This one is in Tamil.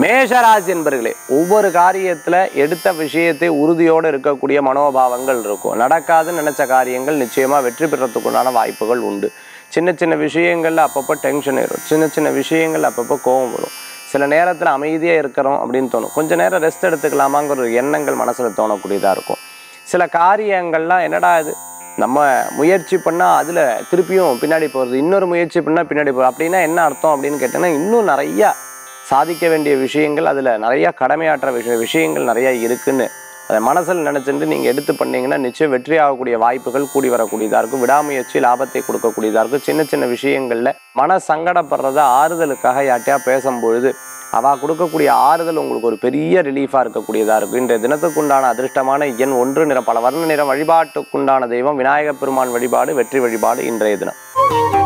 மேஷராசி என்பர்களே ஒவ்வொரு காரியத்துல எடுத்த விஷயத்தை உறுதியோடு இருக்கக்கூடிய மனோபாவங்கள் இருக்கும் நடக்காதுன்னு நினைச்ச காரியங்கள் நிச்சயமா வெற்றி பெறத்துக்குண்டான வாய்ப்புகள் உண்டு சின்ன சின்ன விஷயங்கள்ல அப்பப்போ டென்ஷன் ஏறும் சின்ன சின்ன விஷயங்கள் அப்பப்போ கோபம் வரும் சில நேரத்தில் அமைதியாக இருக்கிறோம் அப்படின்னு தோணும் கொஞ்ச நேரம் ரெஸ்ட் எடுத்துக்கலாமாங்கிற ஒரு எண்ணங்கள் மனசில் தோணக்கூடியதாக இருக்கும் சில காரியங்கள்லாம் என்னடா இது நம்ம முயற்சி பண்ணால் அதில் திருப்பியும் பின்னாடி போகிறது இன்னொரு முயற்சி பண்ணால் பின்னாடி போகிறது அப்படின்னா என்ன அர்த்தம் அப்படின்னு கேட்டிங்கன்னா இன்னும் நிறையா சாதிக்க வேண்டிய விஷயங்கள் அதில் நிறையா கடமையாற்ற விஷய விஷயங்கள் நிறையா இருக்குன்னு அதை மனசில் நினச்சிட்டு நீங்கள் எடுத்து பண்ணீங்கன்னா நிச்சயம் வெற்றி ஆகக்கூடிய வாய்ப்புகள் கூடி வரக்கூடியதாக இருக்கும் விடாமுயற்சி லாபத்தை கொடுக்கக்கூடியதாக இருக்கும் சின்ன சின்ன விஷயங்களில் மன சங்கடப்படுறத ஆறுதலுக்காக யார்ட்டையா பேசும்பொழுது அவள் கொடுக்கக்கூடிய ஆறுதல் உங்களுக்கு ஒரு பெரிய ரிலீஃபாக இருக்கக்கூடியதாக இருக்கும் இன்றைய தினத்துக்குண்டான அதிர்ஷ்டமான எண் ஒன்று நிறம் பல வர்ண நிறம் வழிபாட்டுக்குண்டான தெய்வம் விநாயகப் பெருமான் வழிபாடு வெற்றி வழிபாடு இன்றைய தினம்